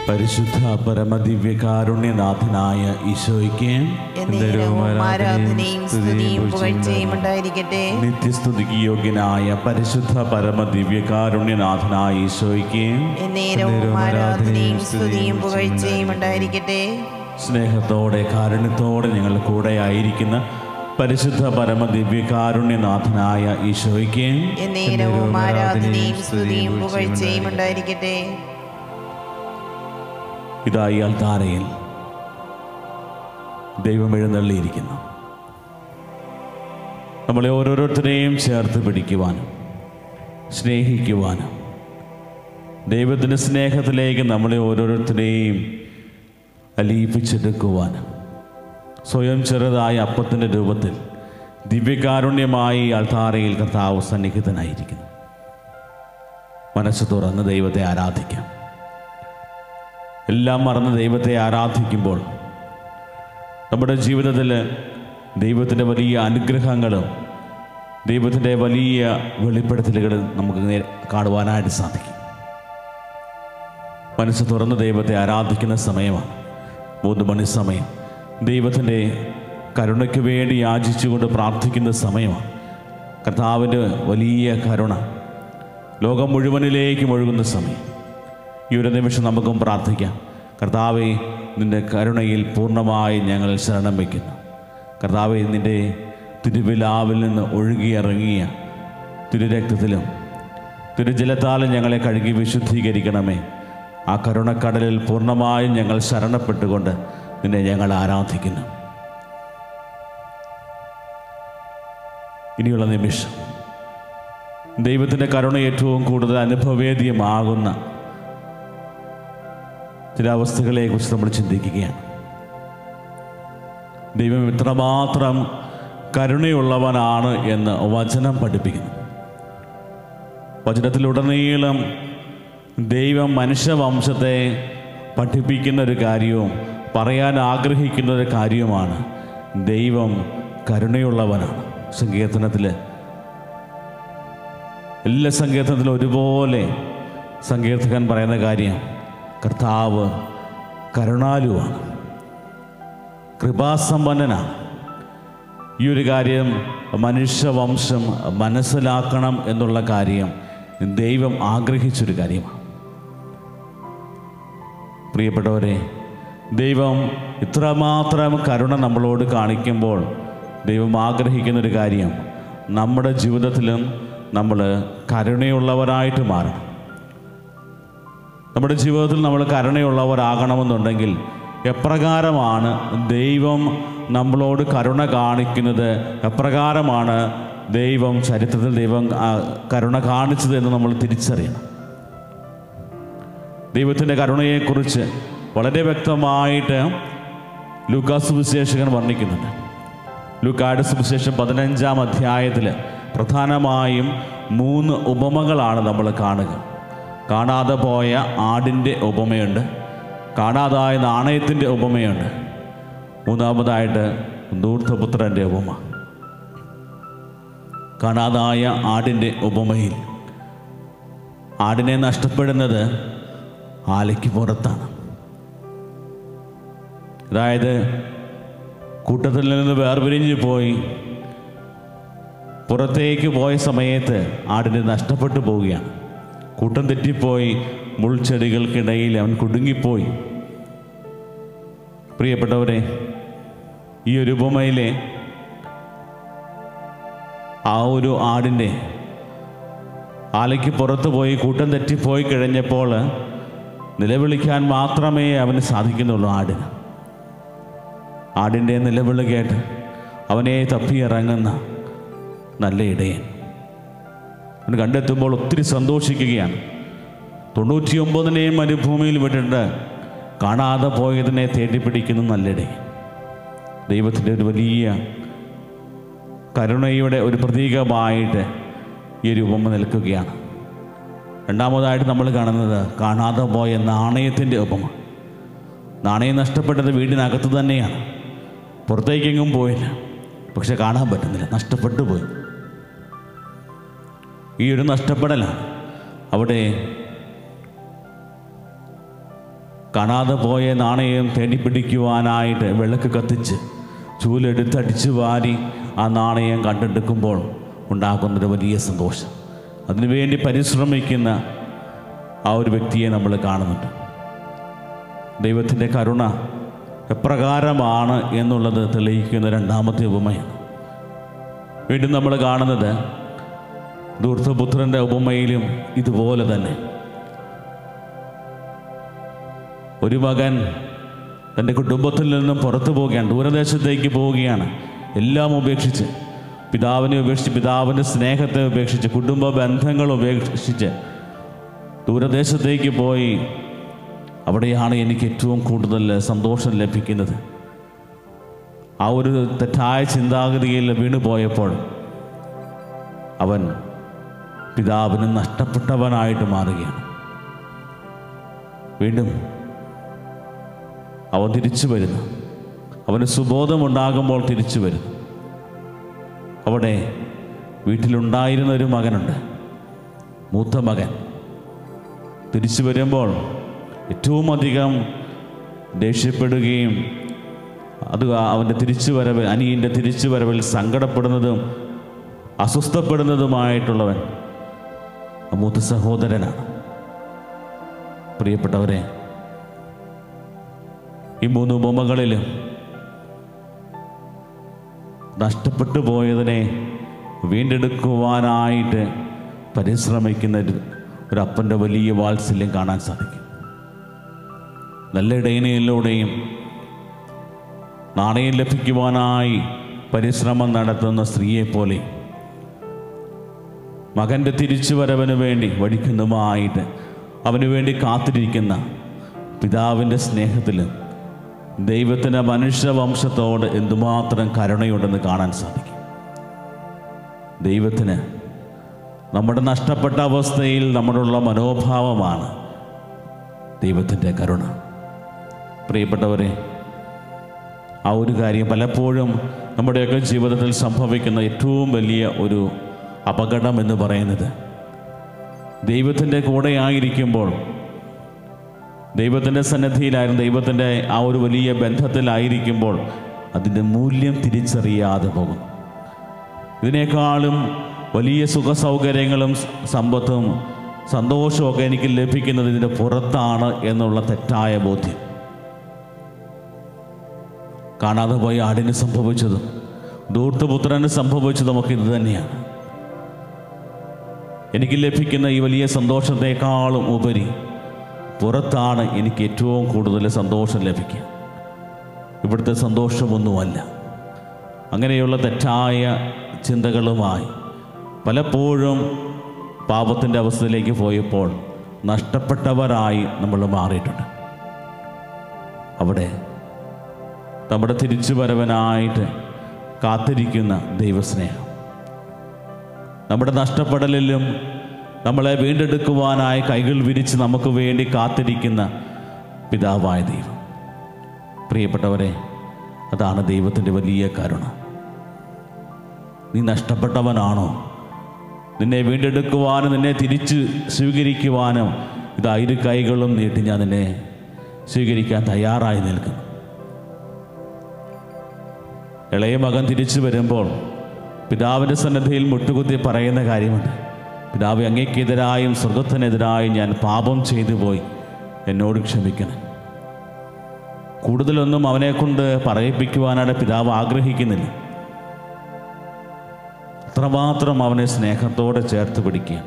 പരിശുദ്ധ പരമദിവ്യകാരുണ്യനാഥനായ ഈശോയ്ക്ക് എന്നേരവും ആരാധനയും സ്തുതിയും പുകഴ്ചയും ഉണ്ടായിരിക്കട്ടെ നിത്യസ്തുതിക്ക് യോഗ്യനായ പരിശുദ്ധ പരമദിവ്യകാരുണ്യനാഥനായ ഈശോയ്ക്ക് എന്നേരവും ആരാധനയും സ്തുതിയും പുകഴ്ചയും ഉണ്ടായിരിക്കട്ടെ സ്നേഹത്തോടെ കാരുണ്യത്തോടെ ഞങ്ങൾ കൂടെ ആയിരിക്കുന്ന പരിശുദ്ധ പരമദിവ്യകാരുണ്യനാഥനായ ഈശോയ്ക്ക് എന്നേരവും ആരാധനയും സ്തുതിയും പുകഴ്ചയും ഉണ്ടായിരിക്കട്ടെ ഇതായി അൽത്താരയിൽ ദൈവം എഴുന്നള്ളിയിരിക്കുന്നു നമ്മളെ ഓരോരുത്തരെയും ചേർത്ത് പിടിക്കുവാനും സ്നേഹിക്കുവാനും ദൈവത്തിൻ്റെ സ്നേഹത്തിലേക്ക് നമ്മളെ ഓരോരുത്തരെയും അലിയിപ്പിച്ചെടുക്കുവാനും സ്വയം ചെറുതായ അപ്പത്തിൻ്റെ രൂപത്തിൽ ദിവ്യകാരുണ്യമായി അൾത്താരയിൽ കർത്താവ് സന്നിഹിതനായിരിക്കുന്നു മനസ്സ് തുറന്ന് ദൈവത്തെ ആരാധിക്കാം എല്ലാം മറന്ന് ദൈവത്തെ ആരാധിക്കുമ്പോൾ നമ്മുടെ ജീവിതത്തിൽ ദൈവത്തിൻ്റെ വലിയ അനുഗ്രഹങ്ങളും ദൈവത്തിൻ്റെ വലിയ വെളിപ്പെടുത്തലുകളും നമുക്ക് നേ- കാണുവാനായിട്ട് സാധിക്കും മനസ്സ് തുറന്ന് ദൈവത്തെ ആരാധിക്കുന്ന സമയമാണ് മൂന്ന് മണി സമയം ദൈവത്തിൻ്റെ കരുണയ്ക്ക് വേണ്ടി യാചിച്ചുകൊണ്ട് പ്രാർത്ഥിക്കുന്ന സമയമാണ് കർത്താവിൻ്റെ വലിയ കരുണ ലോകം മുഴുവനിലേക്കും ഒഴുകുന്ന സമയം ഈ ഒരു നിമിഷം നമുക്കും പ്രാർത്ഥിക്കാം കർത്താവെ നിൻ്റെ കരുണയിൽ പൂർണ്ണമായി ഞങ്ങൾ ശരണം വയ്ക്കുന്നു കർത്താവെ നിൻ്റെ തിരുവിലാവിൽ നിന്ന് ഒഴുകിയിറങ്ങിയ തിരുരക്തത്തിലും തിരുജലത്താലും ഞങ്ങളെ കഴുകി വിശുദ്ധീകരിക്കണമേ ആ കരുണക്കടലിൽ പൂർണ്ണമായും ഞങ്ങൾ ശരണപ്പെട്ടുകൊണ്ട് നിന്നെ ഞങ്ങൾ ആരാധിക്കുന്നു ഇനിയുള്ള നിമിഷം ദൈവത്തിൻ്റെ കരുണ ഏറ്റവും കൂടുതൽ അനുഭവേദ്യമാകുന്ന ചില അവസ്ഥകളെക്കുറിച്ച് നമ്മൾ ചിന്തിക്കുകയാണ് ദൈവം ഇത്രമാത്രം കരുണയുള്ളവനാണ് എന്ന് വചനം പഠിപ്പിക്കുന്നു വചനത്തിലുടനീളം ദൈവം മനുഷ്യവംശത്തെ പഠിപ്പിക്കുന്ന ഒരു കാര്യവും പറയാൻ ആഗ്രഹിക്കുന്ന ഒരു കാര്യവുമാണ് ദൈവം കരുണയുള്ളവനാണ് സങ്കീർത്തനത്തിൽ എല്ലാ സങ്കീർത്തനത്തിലും ഒരുപോലെ സങ്കീർത്തകൻ പറയുന്ന കാര്യം കർത്താവ് കരുണാലുവാണ് കൃപാസമ്പന്നനാണ് ഈ ഒരു കാര്യം മനുഷ്യവംശം മനസ്സിലാക്കണം എന്നുള്ള കാര്യം ദൈവം ആഗ്രഹിച്ചൊരു കാര്യമാണ് പ്രിയപ്പെട്ടവരെ ദൈവം ഇത്രമാത്രം കരുണ നമ്മളോട് കാണിക്കുമ്പോൾ ദൈവം ആഗ്രഹിക്കുന്ന ഒരു കാര്യം നമ്മുടെ ജീവിതത്തിലും നമ്മൾ കരുണയുള്ളവരായിട്ട് മാറണം നമ്മുടെ ജീവിതത്തിൽ നമ്മൾ കരുണയുള്ളവരാകണമെന്നുണ്ടെങ്കിൽ എപ്രകാരമാണ് ദൈവം നമ്മളോട് കരുണ കാണിക്കുന്നത് എപ്രകാരമാണ് ദൈവം ചരിത്രത്തിൽ ദൈവം ആ, കരുണ കാണിച്ചത് എന്ന് നമ്മൾ തിരിച്ചറിയണം ദൈവത്തിൻ്റെ കരുണയെക്കുറിച്ച് വളരെ വ്യക്തമായിട്ട് ലൂക്കാസ് സുവിശേഷകൻ വർണ്ണിക്കുന്നുണ്ട് ലൂക്കാട് സുവിശേഷം പതിനഞ്ചാം അധ്യായത്തിൽ പ്രധാനമായും മൂന്ന് ഉപമകളാണ് നമ്മൾ കാണുക കാണാതെ പോയ ആടിൻ്റെ ഉപമയുണ്ട് കാണാതായ നാണയത്തിൻ്റെ ഉപമയുണ്ട് മൂന്നാമതായിട്ട് ദൂർത്തപുത്രൻ്റെ ഉപമ കാണാതായ ആടിൻ്റെ ഉപമയിൽ ആടിനെ നഷ്ടപ്പെടുന്നത് ആലയ്ക്ക് പുറത്താണ് അതായത് കൂട്ടത്തിൽ നിന്ന് വേർപിരിഞ്ഞ് പോയി പുറത്തേക്ക് പോയ സമയത്ത് ആടിനെ നഷ്ടപ്പെട്ടു പോവുകയാണ് കൂട്ടം തെറ്റിപ്പോയി മുൾച്ചെടികൾക്കിടയിൽ അവൻ കുടുങ്ങിപ്പോയി പ്രിയപ്പെട്ടവരെ ഈ ഒരു ഉപമയിലെ ആ ഒരു ആടിൻ്റെ ആലയ്ക്ക് പുറത്ത് പോയി കൂട്ടം തെറ്റിപ്പോയി കഴിഞ്ഞപ്പോൾ നിലവിളിക്കാൻ മാത്രമേ അവന് സാധിക്കുന്നുള്ളൂ ആടിന് ആടിൻ്റെ നിലവിളി കേട്ട് അവനെ തപ്പിയിറങ്ങുന്ന നല്ല ഇടയൻ അവൻ കണ്ടെത്തുമ്പോൾ ഒത്തിരി സന്തോഷിക്കുകയാണ് തൊണ്ണൂറ്റിയൊമ്പതിനെയും മരുഭൂമിയിൽ വിട്ടിട്ട് കാണാതെ പോയതിനെ തേടിപ്പിടിക്കുന്ന നല്ലിടയൻ ദൈവത്തിൻ്റെ ഒരു വലിയ കരുണയുടെ ഒരു പ്രതീകമായിട്ട് ഈ ഒരു ഉപമ നിൽക്കുകയാണ് രണ്ടാമതായിട്ട് നമ്മൾ കാണുന്നത് കാണാതെ പോയ നാണയത്തിൻ്റെ ഉപമ നാണയം നഷ്ടപ്പെട്ടത് വീടിനകത്ത് തന്നെയാണ് പുറത്തേക്കെങ്ങും പോയില്ല പക്ഷെ കാണാൻ പറ്റുന്നില്ല നഷ്ടപ്പെട്ടു പോയി ഈ ഒരു നഷ്ടപ്പെടലാണ് അവിടെ കാണാതെ പോയ നാണയം തേടിപ്പിടിക്കുവാനായിട്ട് വിളക്ക് കത്തിച്ച് ചൂലെടുത്തടിച്ചു വാരി ആ നാണയം കണ്ടെടുക്കുമ്പോൾ ഉണ്ടാകുന്നൊരു വലിയ സന്തോഷം അതിനുവേണ്ടി പരിശ്രമിക്കുന്ന ആ ഒരു വ്യക്തിയെ നമ്മൾ കാണുന്നുണ്ട് ദൈവത്തിൻ്റെ കരുണ എപ്രകാരമാണ് എന്നുള്ളത് തെളിയിക്കുന്ന രണ്ടാമത്തെ ഉപമയാണ് വീണ്ടും നമ്മൾ കാണുന്നത് ദൂർത്തപുത്രൻ്റെ ഉപമയിലും ഇതുപോലെ തന്നെ ഒരു മകൻ തൻ്റെ കുടുംബത്തിൽ നിന്നും പുറത്തു പോവുകയാണ് ദൂരദേശത്തേക്ക് പോവുകയാണ് എല്ലാം ഉപേക്ഷിച്ച് പിതാവിനെ ഉപേക്ഷിച്ച് പിതാവിൻ്റെ സ്നേഹത്തെ ഉപേക്ഷിച്ച് കുടുംബ ബന്ധങ്ങൾ ഉപേക്ഷിച്ച് ദൂരദേശത്തേക്ക് പോയി അവിടെയാണ് എനിക്ക് ഏറ്റവും കൂടുതൽ സന്തോഷം ലഭിക്കുന്നത് ആ ഒരു തെറ്റായ ചിന്താഗതിയിൽ വീണുപോയപ്പോൾ അവൻ പിതാവിന് നഷ്ടപ്പെട്ടവനായിട്ട് മാറുകയാണ് വീണ്ടും അവൻ തിരിച്ചു വരുന്നു അവന് സുബോധമുണ്ടാകുമ്പോൾ തിരിച്ചു വരുന്നു അവിടെ വീട്ടിലുണ്ടായിരുന്ന ഒരു മകനുണ്ട് മൂത്ത മകൻ തിരിച്ചു വരുമ്പോൾ ഏറ്റവും അധികം ദേഷ്യപ്പെടുകയും അത് അവൻ്റെ തിരിച്ചു വരവ് അനിയൻ്റെ തിരിച്ചു വരവിൽ സങ്കടപ്പെടുന്നതും അസ്വസ്ഥപ്പെടുന്നതുമായിട്ടുള്ളവൻ ആ മൂത്ത സഹോദരനാണ് പ്രിയപ്പെട്ടവരെ ഈ മൂന്ന് ഉപമകളിലും നഷ്ടപ്പെട്ടു പോയതിനെ വീണ്ടെടുക്കുവാനായിട്ട് പരിശ്രമിക്കുന്ന ഒരു ഒരു അപ്പൻ്റെ വലിയ വാത്സല്യം കാണാൻ സാധിക്കും നല്ല ഇടയനയിലൂടെയും നാണയം ലഭിക്കുവാനായി പരിശ്രമം നടത്തുന്ന സ്ത്രീയെപ്പോലെ മകൻ്റെ തിരിച്ചുവരവിന് വേണ്ടി വഴിക്കുന്നുമായിട്ട് അവന് വേണ്ടി കാത്തിരിക്കുന്ന പിതാവിൻ്റെ സ്നേഹത്തിലും ദൈവത്തിൻ്റെ മനുഷ്യവംശത്തോട് എന്തുമാത്രം കരുണയുണ്ടെന്ന് കാണാൻ സാധിക്കും ദൈവത്തിന് നമ്മുടെ നഷ്ടപ്പെട്ട അവസ്ഥയിൽ നമ്മളുള്ള മനോഭാവമാണ് ദൈവത്തിൻ്റെ കരുണ പ്രിയപ്പെട്ടവരെ ആ ഒരു കാര്യം പലപ്പോഴും നമ്മുടെയൊക്കെ ജീവിതത്തിൽ സംഭവിക്കുന്ന ഏറ്റവും വലിയ ഒരു അപകടം എന്ന് പറയുന്നത് ദൈവത്തിൻ്റെ കൂടെ ആയിരിക്കുമ്പോൾ ദൈവത്തിൻ്റെ സന്നദ്ധിയിലായിരുന്നു ദൈവത്തിൻ്റെ ആ ഒരു വലിയ ബന്ധത്തിലായിരിക്കുമ്പോൾ അതിൻ്റെ മൂല്യം തിരിച്ചറിയാതെ പോകും ഇതിനേക്കാളും വലിയ സുഖ സൗകര്യങ്ങളും സ- സമ്പത്തും സന്തോഷമൊക്കെ എനിക്ക് ലഭിക്കുന്നത് ഇതിൻ്റെ പുറത്താണ് എന്നുള്ള തെറ്റായ ബോധ്യം കാണാതെ പോയ ആടിന് സംഭവിച്ചതും ദൂർത്തപുത്രന് സംഭവിച്ചതുമൊക്കെ ഇത് തന്നെയാണ് എനിക്ക് ലഭിക്കുന്ന ഈ വലിയ സന്തോഷത്തെക്കാളും ഉപരി പുറത്താണ് എനിക്ക് ഏറ്റവും കൂടുതൽ സന്തോഷം ലഭിക്കുക ഇവിടുത്തെ സന്തോഷമൊന്നുമല്ല അങ്ങനെയുള്ള തെറ്റായ ചിന്തകളുമായി പലപ്പോഴും പാപത്തിൻ്റെ അവസ്ഥയിലേക്ക് പോയപ്പോൾ നഷ്ടപ്പെട്ടവരായി നമ്മൾ മാറിയിട്ടുണ്ട് അവിടെ നമ്മുടെ തിരിച്ചുവരവനായിട്ട് കാത്തിരിക്കുന്ന ദൈവസ്നേഹം നമ്മുടെ നഷ്ടപ്പെടലിലും നമ്മളെ വീണ്ടെടുക്കുവാനായി കൈകൾ വിരിച്ച് നമുക്ക് വേണ്ടി കാത്തിരിക്കുന്ന പിതാവായ ദൈവം പ്രിയപ്പെട്ടവരെ അതാണ് ദൈവത്തിൻ്റെ വലിയ കരുണ നീ നഷ്ടപ്പെട്ടവനാണോ നിന്നെ വീണ്ടെടുക്കുവാനും നിന്നെ തിരിച്ച് സ്വീകരിക്കുവാനും ഇത് ഇരു കൈകളും നീട്ടി ഞാൻ നിന്നെ സ്വീകരിക്കാൻ തയ്യാറായി നിൽക്കുന്നു ഇളയ മകൻ തിരിച്ചു വരുമ്പോൾ പിതാവിൻ്റെ സന്നദ്ധയിൽ മുട്ടുകുത്തി പറയുന്ന കാര്യമുണ്ട് പിതാവ് അങ്ങേക്കെതിരായും സ്വർഗത്തിനെതിരായും ഞാൻ പാപം ചെയ്തു പോയി എന്നോട് ക്ഷമിക്കണം കൂടുതലൊന്നും അവനെക്കൊണ്ട് പറയിപ്പിക്കുവാനായിട്ട് പിതാവ് ആഗ്രഹിക്കുന്നില്ല അത്രമാത്രം അവനെ സ്നേഹത്തോടെ ചേർത്ത് പിടിക്കുക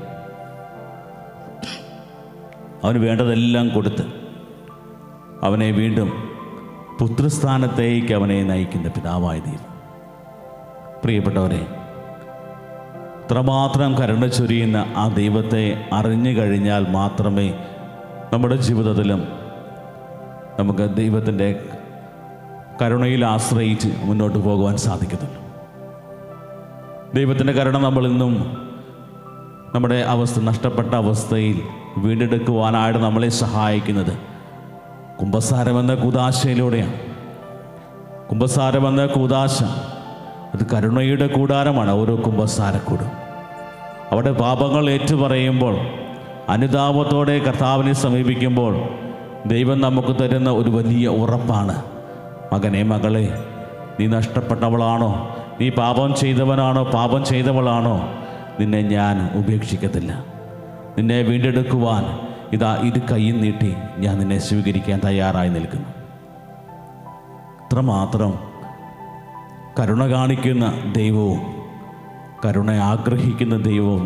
അവന് വേണ്ടതെല്ലാം കൊടുത്ത് അവനെ വീണ്ടും പുത്രസ്ഥാനത്തേക്ക് അവനെ നയിക്കുന്ന പിതാവായ ദൈവം പ്രിയപ്പെട്ടവരെ ഇത്രമാത്രം കരുണ ചൊരിയുന്ന ആ ദൈവത്തെ അറിഞ്ഞു കഴിഞ്ഞാൽ മാത്രമേ നമ്മുടെ ജീവിതത്തിലും നമുക്ക് ദൈവത്തിൻ്റെ കരുണയിൽ ആശ്രയിച്ച് മുന്നോട്ട് പോകുവാൻ സാധിക്കത്തുള്ളൂ ദൈവത്തിൻ്റെ കരുണ നമ്മൾ ഇന്നും നമ്മുടെ അവസ്ഥ നഷ്ടപ്പെട്ട അവസ്ഥയിൽ വീണ്ടെടുക്കുവാനായിട്ട് നമ്മളെ സഹായിക്കുന്നത് കുംഭസാരമെന്ന കൂതാശയിലൂടെയാണ് കുംഭസാരമെന്ന കൂതാശ അത് കരുണയുടെ കൂടാരമാണ് ഓരോ കുംഭസാരക്കൂടും അവിടെ പാപങ്ങൾ ഏറ്റുപറയുമ്പോൾ അനുതാപത്തോടെ കർത്താവിനെ സമീപിക്കുമ്പോൾ ദൈവം നമുക്ക് തരുന്ന ഒരു വലിയ ഉറപ്പാണ് മകനെ മകളെ നീ നഷ്ടപ്പെട്ടവളാണോ നീ പാപം ചെയ്തവനാണോ പാപം ചെയ്തവളാണോ നിന്നെ ഞാൻ ഉപേക്ഷിക്കത്തില്ല നിന്നെ വീണ്ടെടുക്കുവാൻ ഇതാ ഇരു കൈയും നീട്ടി ഞാൻ നിന്നെ സ്വീകരിക്കാൻ തയ്യാറായി നിൽക്കുന്നു ഇത്രമാത്രം കരുണ കാണിക്കുന്ന ദൈവവും കരുണ ആഗ്രഹിക്കുന്ന ദൈവവും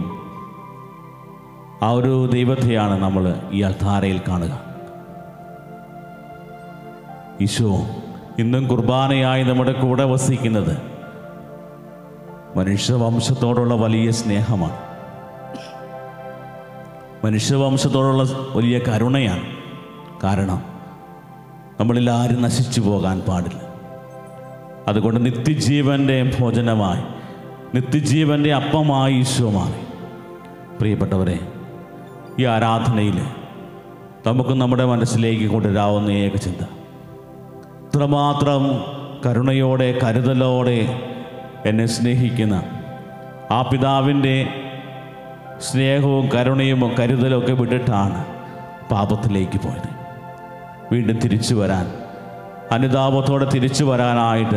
ആ ഒരു ദൈവത്തെയാണ് നമ്മൾ ഈ അൾധാരയിൽ കാണുക ഈശോ ഇന്നും കുർബാനയായി നമ്മുടെ കൂടെ വസിക്കുന്നത് മനുഷ്യവംശത്തോടുള്ള വലിയ സ്നേഹമാണ് മനുഷ്യവംശത്തോടുള്ള വലിയ കരുണയാണ് കാരണം നമ്മളിൽ ആരും നശിച്ചു പോകാൻ പാടില്ല അതുകൊണ്ട് നിത്യജീവൻ്റെ ഭോജനമായി നിത്യജീവൻ്റെ അപ്പമായി ഈശോ മാറി പ്രിയപ്പെട്ടവരെ ഈ ആരാധനയിൽ നമുക്ക് നമ്മുടെ മനസ്സിലേക്ക് കൊണ്ടുവരാവുന്ന ഏക ചിന്ത ഇത്രമാത്രം കരുണയോടെ കരുതലോടെ എന്നെ സ്നേഹിക്കുന്ന ആ പിതാവിൻ്റെ സ്നേഹവും കരുണയും കരുതലും ഒക്കെ വിട്ടിട്ടാണ് പാപത്തിലേക്ക് പോയത് വീണ്ടും തിരിച്ചു വരാൻ അനുതാപത്തോടെ തിരിച്ചു വരാനായിട്ട്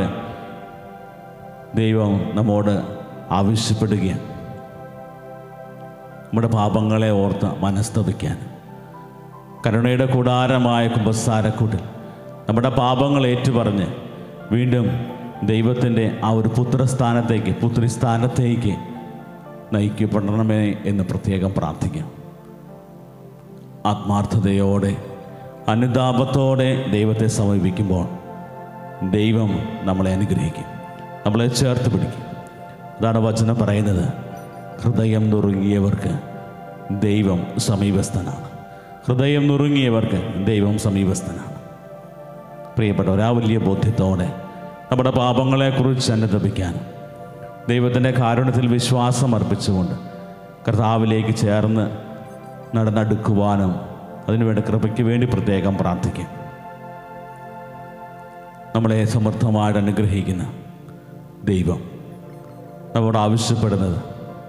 ദൈവം നമ്മോട് ആവശ്യപ്പെടുകയാണ് നമ്മുടെ പാപങ്ങളെ ഓർത്ത് മനസ്തപിക്കാൻ കരുണയുടെ കൂടാരമായ കുമ്പസാരക്കൂട്ടിൽ നമ്മുടെ പാപങ്ങൾ ഏറ്റുപറഞ്ഞ് വീണ്ടും ദൈവത്തിൻ്റെ ആ ഒരു പുത്രസ്ഥാനത്തേക്ക് പുത്രിസ്ഥാനത്തേക്ക് നയിക്കപ്പെടണമേ എന്ന് പ്രത്യേകം പ്രാർത്ഥിക്കാം ആത്മാർത്ഥതയോടെ അനുതാപത്തോടെ ദൈവത്തെ സമീപിക്കുമ്പോൾ ദൈവം നമ്മളെ അനുഗ്രഹിക്കും നമ്മളെ ചേർത്ത് പിടിക്കും അതാണ് വചനം പറയുന്നത് ഹൃദയം നുറുങ്ങിയവർക്ക് ദൈവം സമീപസ്ഥനാണ് ഹൃദയം നുറുങ്ങിയവർക്ക് ദൈവം സമീപസ്ഥനാണ് പ്രിയപ്പെട്ടവർ ആ വലിയ ബോധ്യത്തോടെ നമ്മുടെ പാപങ്ങളെക്കുറിച്ച് അനുദപിക്കാനും ദൈവത്തിൻ്റെ കാരുണ്യത്തിൽ വിശ്വാസം അർപ്പിച്ചുകൊണ്ട് കർത്താവിലേക്ക് ചേർന്ന് നടന്നെടുക്കുവാനും അതിനുവേണ്ട കൃപയ്ക്ക് വേണ്ടി പ്രത്യേകം പ്രാർത്ഥിക്കും നമ്മളെ സമർത്ഥമായിട്ട് അനുഗ്രഹിക്കുന്ന ദൈവം നമ്മോട് ആവശ്യപ്പെടുന്നത്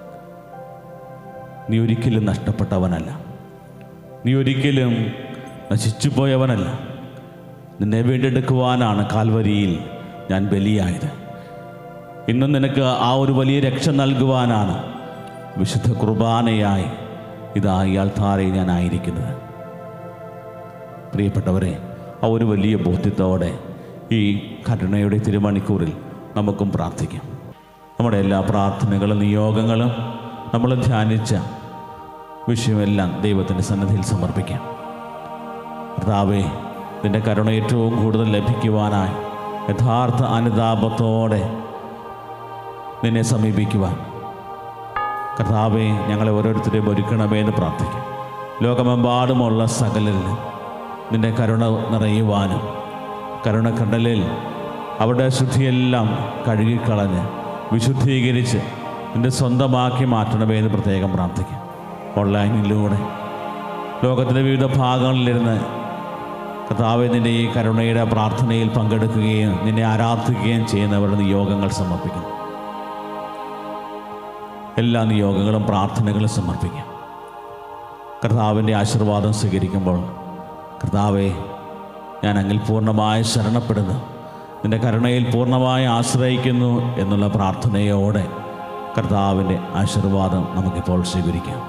നീ ഒരിക്കലും നഷ്ടപ്പെട്ടവനല്ല നീ ഒരിക്കലും നശിച്ചു പോയവനല്ല നിന്നെ വീണ്ടെടുക്കുവാനാണ് കാൽവരിയിൽ ഞാൻ ബലിയായത് ഇന്നും നിനക്ക് ആ ഒരു വലിയ രക്ഷ നൽകുവാനാണ് വിശുദ്ധ കുർബാനയായി ഇതാ ഇയാൾ താരയിൽ ഞാൻ ആയിരിക്കുന്നത് പ്രിയപ്പെട്ടവരെ ആ ഒരു വലിയ ബോധ്യത്തോടെ ഈ കരുണയുടെ തിരുമണിക്കൂറിൽ നമുക്കും പ്രാർത്ഥിക്കാം നമ്മുടെ എല്ലാ പ്രാർത്ഥനകളും നിയോഗങ്ങളും നമ്മൾ ധ്യാനിച്ച വിഷയമെല്ലാം ദൈവത്തിൻ്റെ സന്നിധിയിൽ സമർപ്പിക്കാം കർത്താവേ നിന്റെ കരുണ ഏറ്റവും കൂടുതൽ ലഭിക്കുവാനായി യഥാർത്ഥ അനുതാപത്തോടെ നിന്നെ സമീപിക്കുവാൻ കർത്താവെ ഞങ്ങളെ ഓരോരുത്തരെയും ഒരുക്കണമേ എന്ന് പ്രാർത്ഥിക്കും ലോകമെമ്പാടുമുള്ള സകലരിലും നിന്റെ കരുണ നിറയുവാനും കരുണക്കണ്ടലിൽ അവരുടെ ശുദ്ധിയെല്ലാം കഴുകിക്കളഞ്ഞ് വിശുദ്ധീകരിച്ച് നിന്റെ സ്വന്തമാക്കി മാറ്റണമേ എന്ന് പ്രത്യേകം പ്രാർത്ഥിക്കും ഓൺലൈനിലൂടെ ലോകത്തിൻ്റെ വിവിധ ഭാഗങ്ങളിലിരുന്ന് കർത്താവ് നിൻ്റെ ഈ കരുണയുടെ പ്രാർത്ഥനയിൽ പങ്കെടുക്കുകയും നിന്നെ ആരാധിക്കുകയും ചെയ്യുന്നവരുടെ നിയോഗങ്ങൾ സമർപ്പിക്കുന്നു എല്ലാ നിയോഗങ്ങളും പ്രാർത്ഥനകളും സമർപ്പിക്കാം കർത്താവിൻ്റെ ആശീർവാദം സ്വീകരിക്കുമ്പോൾ കർത്താവെ ഞാൻ അങ്ങിൽ പൂർണ്ണമായി ശരണപ്പെടുന്നു നിൻ്റെ കരുണയിൽ പൂർണ്ണമായി ആശ്രയിക്കുന്നു എന്നുള്ള പ്രാർത്ഥനയോടെ കർത്താവിൻ്റെ ആശീർവാദം നമുക്കിപ്പോൾ സ്വീകരിക്കാം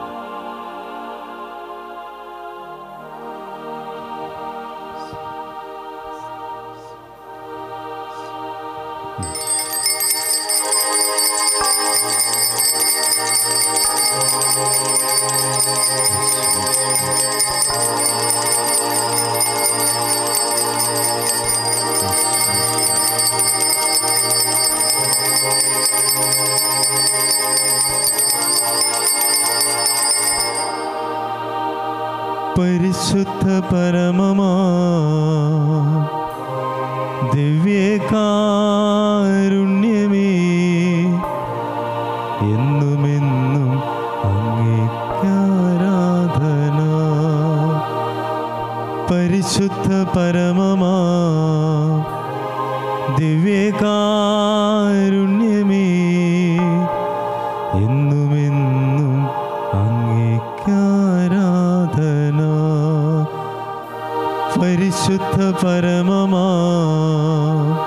പരിശുദ്ധ പരമമാ ദിവ്യകാരുണ്യമേ എന്നുമെന്നും അങ്ങേക്കാരാധന പരിശുദ്ധ പരമമാ ദിവ്യകാരുണ്യമേ എന്നുമെന്നും അങ്ങേക്കാരാധന പരിശുദ്ധ പരമമാ